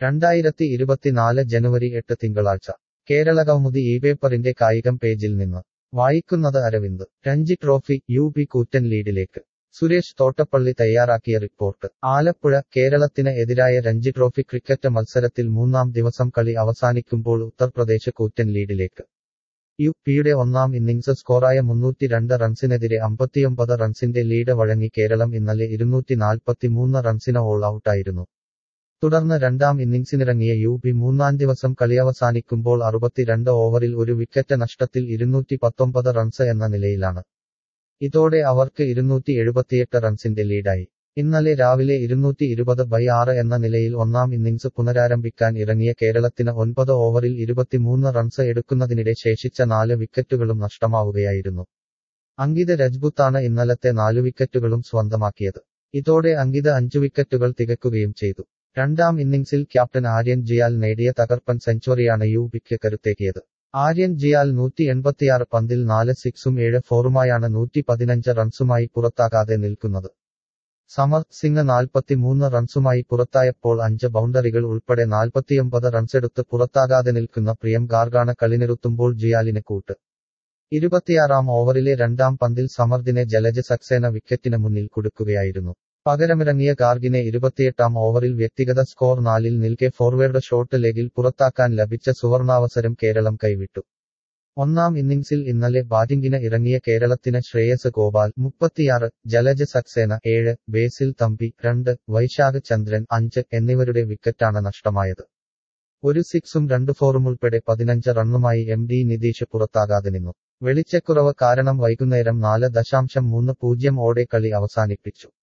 രണ്ടായിരത്തി ഇരുപത്തിനാല് ജനുവരി എട്ട് തിങ്കളാഴ്ച കേരളകൗമുദി ഈ പേപ്പറിന്റെ കായികം പേജിൽ നിന്ന് വായിക്കുന്നത് Aravind Ranji trophy U P കൂറ്റൻ ലീഡിലേക്ക് സുരേഷ് തോട്ടപ്പള്ളി തയ്യാറാക്കിയ റിപ്പോർട്ട് ആലപ്പുഴ കേരളത്തിന് എതിരായ രഞ്ജി ട്രോഫി ക്രിക്കറ്റ് മത്സരത്തിൽ മൂന്നാം ദിവസം കളി അവസാനിക്കുമ്പോൾ ഉത്തർപ്രദേശ് കൂറ്റൻ ലീഡിലേക്ക് യു പിയുടെ ഒന്നാം ഇന്നിംഗ്സ് സ്കോറായ മുന്നൂറ്റി രണ്ട് റൺസിനെതിരെ അമ്പത്തിയൊമ്പത് റൺസിന്റെ ലീഡ് വഴങ്ങി കേരളം ഇന്നലെ ഇരുന്നൂറ്റി നാൽപ്പത്തിമൂന്ന് റൺസിന് ഓൾ ഔട്ടായിരുന്നു തുടർന്ന് രണ്ടാം ഇന്നിംഗ്സിനിറങ്ങിയ യു പി മൂന്നാം ദിവസം കളിയവസാനിക്കുമ്പോൾ അറുപത്തിരണ്ട് ഓവറിൽ ഒരു വിക്കറ്റ് നഷ്ടത്തിൽ ഇരുന്നൂറ്റി പത്തൊമ്പത് റൺസ് എന്ന നിലയിലാണ് ഇതോടെ അവർക്ക് ഇരുന്നൂറ്റി എഴുപത്തിയെട്ട് റൺസിന്റെ ലീഡായി ഇന്നലെ രാവിലെ ഇരുന്നൂറ്റി ഇരുപത് ബൈ ആറ് എന്ന നിലയിൽ ഒന്നാം ഇന്നിംഗ്സ് പുനരാരംഭിക്കാൻ ഇറങ്ങിയ കേരളത്തിന് ഒൻപത് ഓവറിൽ ഇരുപത്തിമൂന്ന് റൺസ് എടുക്കുന്നതിനിടെ ശേഷിച്ച നാല് വിക്കറ്റുകളും നഷ്ടമാവുകയായിരുന്നു അങ്കിത് രജ്പുത്താണ് ഇന്നലത്തെ നാലു വിക്കറ്റുകളും സ്വന്തമാക്കിയത് ഇതോടെ അങ്കിത് അഞ്ചു വിക്കറ്റുകൾ തികക്കുകയും ചെയ്തു രണ്ടാം ഇന്നിംഗ്സിൽ ക്യാപ്റ്റൻ ആര്യൻ ജിയാൽ നേടിയ തകർപ്പൻ സെഞ്ചുറിയാണ് യു പിക്ക് കരുത്തേക്കിയത് ആര്യൻ ജിയാൽ നൂറ്റി എൺപത്തിയാറ് പന്തിൽ നാല് സിക്സും ഏഴ് ഫോറുമായാണ് നൂറ്റി പതിനഞ്ച് റൺസുമായി പുറത്താകാതെ നിൽക്കുന്നത് സമർത്ത് സിംഗ് നാൽപ്പത്തിമൂന്ന് റൺസുമായി പുറത്തായപ്പോൾ അഞ്ച് ബൗണ്ടറികൾ ഉൾപ്പെടെ നാൽപ്പത്തിയൊമ്പത് റൺസെടുത്ത് പുറത്താകാതെ നിൽക്കുന്ന പ്രിയം ഗാർഗാണ് കളിനിറുത്തുമ്പോൾ ജിയാലിന് കൂട്ട് ഇരുപത്തിയാറാം ഓവറിലെ രണ്ടാം പന്തിൽ സമർദിനെ ജലജ് സക്സേന വിക്കറ്റിന് മുന്നിൽ കൊടുക്കുകയായിരുന്നു പകരമിറങ്ങിയ ഗാർഗിനെ ഇരുപത്തിയെട്ടാം ഓവറിൽ വ്യക്തിഗത സ്കോർ നാലിൽ നിൽക്കെ ഫോർവേഡ് ഷോട്ട് ലെഗിൽ പുറത്താക്കാൻ ലഭിച്ച സുവർണാവസരം കേരളം കൈവിട്ടു ഒന്നാം ഇന്നിംഗ്സിൽ ഇന്നലെ ബാറ്റിംഗിന് ഇറങ്ങിയ കേരളത്തിന് ശ്രേയസ് ഗോപാൽ മുപ്പത്തിയാറ് ജലജ് സക്സേന ഏഴ് ബേസിൽ തമ്പി രണ്ട് വൈശാഖ് ചന്ദ്രൻ അഞ്ച് എന്നിവരുടെ വിക്കറ്റാണ് നഷ്ടമായത് ഒരു സിക്സും രണ്ട് ഫോറും ഉൾപ്പെടെ പതിനഞ്ച് റണ്ണുമായി എം ഡി നിതീഷ് പുറത്താകാതെ നിന്നു വെളിച്ചക്കുറവ് കാരണം വൈകുന്നേരം നാല് ദശാംശം മൂന്ന് പൂജ്യം ഓടെ കളി അവസാനിപ്പിച്ചു